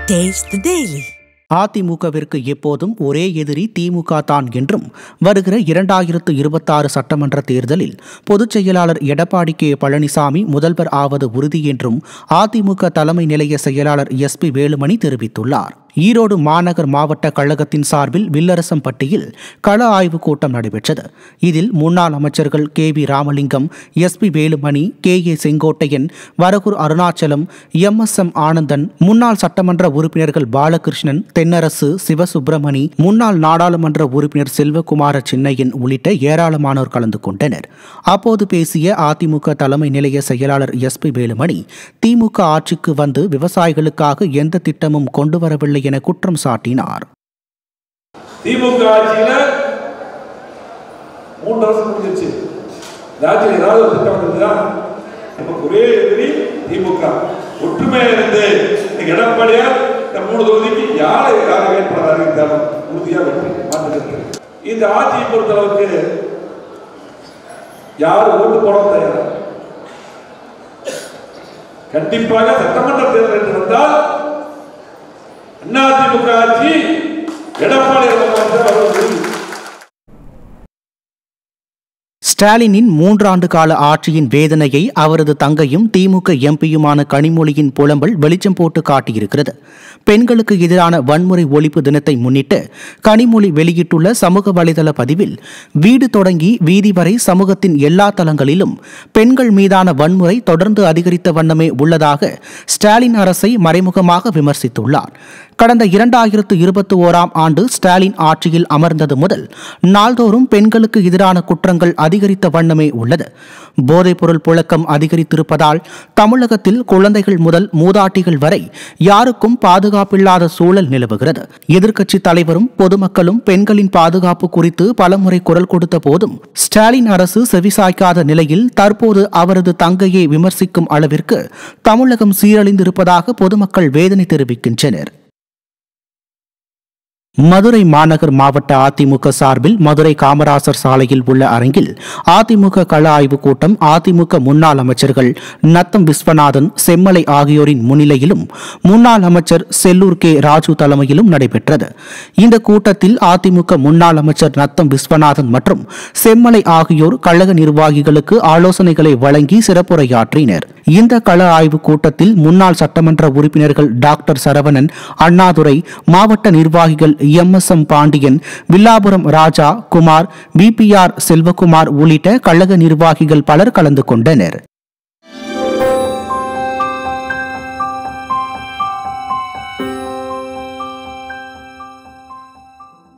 Taste the Daily. அதிமுகவிற்கு எப்போதும் ஒரே எதிரி திமுக தான் என்றும் வருகிற இரண்டாயிரத்து இருபத்தாறு சட்டமன்ற தேர்தலில் பொதுச் செயலாளர் எடப்பாடி கே பழனிசாமி முதல்வர் ஆவது உறுதி என்றும் அதிமுக தலைமை நிலைய செயலாளர் எஸ் பி வேலுமணி தெரிவித்துள்ளார் ஈரோடு மாநகர் மாவட்ட கழகத்தின் சார்பில் வில்லரசம்பட்டியில் கள ஆய்வுக் கூட்டம் நடைபெற்றது இதில் முன்னாள் அமைச்சர்கள் K V Ramalingam S P Velumani K A Sengottaiyan Varagur Arunachalam M S M Anandan முன்னாள் சட்டமன்ற உறுப்பினர்கள் பாலகிருஷ்ணன் தென்னரசு சிவசுப்பிரமணி முன்னாள் நாடாளுமன்ற உறுப்பினர் செல்வகுமார சின்னையன் உள்ளிட்ட ஏராளமானோர் கலந்து கொண்டனர் அப்போது பேசிய அதிமுக தலைமை நிலைய செயலாளர் எஸ் பி வேலுமணி திமுக ஆட்சிக்கு வந்து விவசாயிகளுக்காக எந்த திட்டமும் கொண்டு வரவில்லை என குற்றம் சாட்டினார் திமுக ஆட்சியில மூன்று வருஷம் முடிஞ்சிருச்சு இந்த ஆட்சியில் ஏதாவது ஒரு திட்டம் வந்திருந்தா நமக்கு ஒரே எதிரி திமுக ஒற்றுமையா இருந்து இன்னைக்கு எடப்பாடியார் இந்த மூணு தொகுதிக்கு யாரை யாரை வேட்பாளர் அறிவித்தாலும் உறுதியா வெற்றி மாற்றுகிறது இந்த ஆட்சியை பொறுத்தளவுக்கு யார் ஓட்டு போட தயாரா கண்டிப்பாக சட்டமன்ற தேர்தல் என்று வந்தால் அதிமுக ஆட்சி எடப்பாடி முதலமைச்சர் வருவது ஸ்டாலினின் மூன்றாண்டு கால ஆட்சியின் வேதனையை அவரது தங்கையும் திமுக எம்பியுமான கனிமொழியின் புலம்பல் வெளிச்சம் போட்டு காட்டியிருக்கிறது பெண்களுக்கு எதிரான வன்முறை ஒழிப்பு தினத்தை முன்னிட்டு கனிமொழி வெளியிட்டுள்ள சமூக வலைதள பதிவில் வீடு தொடங்கி வீதி வரை சமூகத்தின் எல்லா தளங்களிலும் பெண்கள் மீதான வன்முறை தொடர்ந்து அதிகரித்த வண்ணமே உள்ளதாக ஸ்டாலின் அரசை மறைமுகமாக விமர்சித்துள்ளார் கடந்த இரண்டாயிரத்து இருபத்தி ஓராம் ஆண்டு ஸ்டாலின் ஆட்சியில் அமர்ந்தது முதல் நாள்தோறும் பெண்களுக்கு எதிரான குற்றங்கள் அதிகரித்த வண்ணமே உள்ளது போதைப்பொருள் புழக்கம் அதிகரித்திருப்பதால் தமிழகத்தில் குழந்தைகள் முதல் மூதாட்டிகள் வரை யாருக்கும் பாதுகாப்பில்லாத சூழல் நிலவுகிறது எதிர்க்கட்சி தலைவரும் பொதுமக்களும் பெண்களின் பாதுகாப்பு குறித்து பலமுறை குரல் கொடுத்த போதும் ஸ்டாலின் அரசு செவிசாய்க்காத நிலையில் தற்போது அவரது தங்கையை விமர்சிக்கும் அளவிற்கு தமிழகம் சீரழிந்திருப்பதாக பொதுமக்கள் வேதனை தெரிவிக்கின்றனர் மதுரை மாநகர் மாவட்ட அதிமுக சார்பில் மதுரை காமராசர் சாலையில் உள்ள அரங்கில் அதிமுக கள ஆய்வுக் கூட்டம் அதிமுக முன்னாள் அமைச்சர்கள் நத்தம் விஸ்வநாதன் செம்மலை ஆகியோரின் முன்னிலையிலும் முன்னாள் அமைச்சர் செல்லூர் கே ராஜு தலைமையிலும் நடைபெற்றது இந்த கூட்டத்தில் அதிமுக முன்னாள் அமைச்சர் நத்தம் விஸ்வநாதன் மற்றும் செம்மலை ஆகியோர் கழக நிர்வாகிகளுக்கு ஆலோசனைகளை வழங்கி சிறப்புரையாற்றினர் இந்த கள ஆய்வுக் கூட்டத்தில் முன்னாள் சட்டமன்ற உறுப்பினர்கள் டாக்டர் சரவணன் அண்ணாதுரை மாவட்ட நிர்வாகிகள் M S M Pandian Villapuram Raja Kumar PPR Selvakumar உள்ளிட்ட கழக நிர்வாகிகள் பலர் கலந்து கொண்டனர்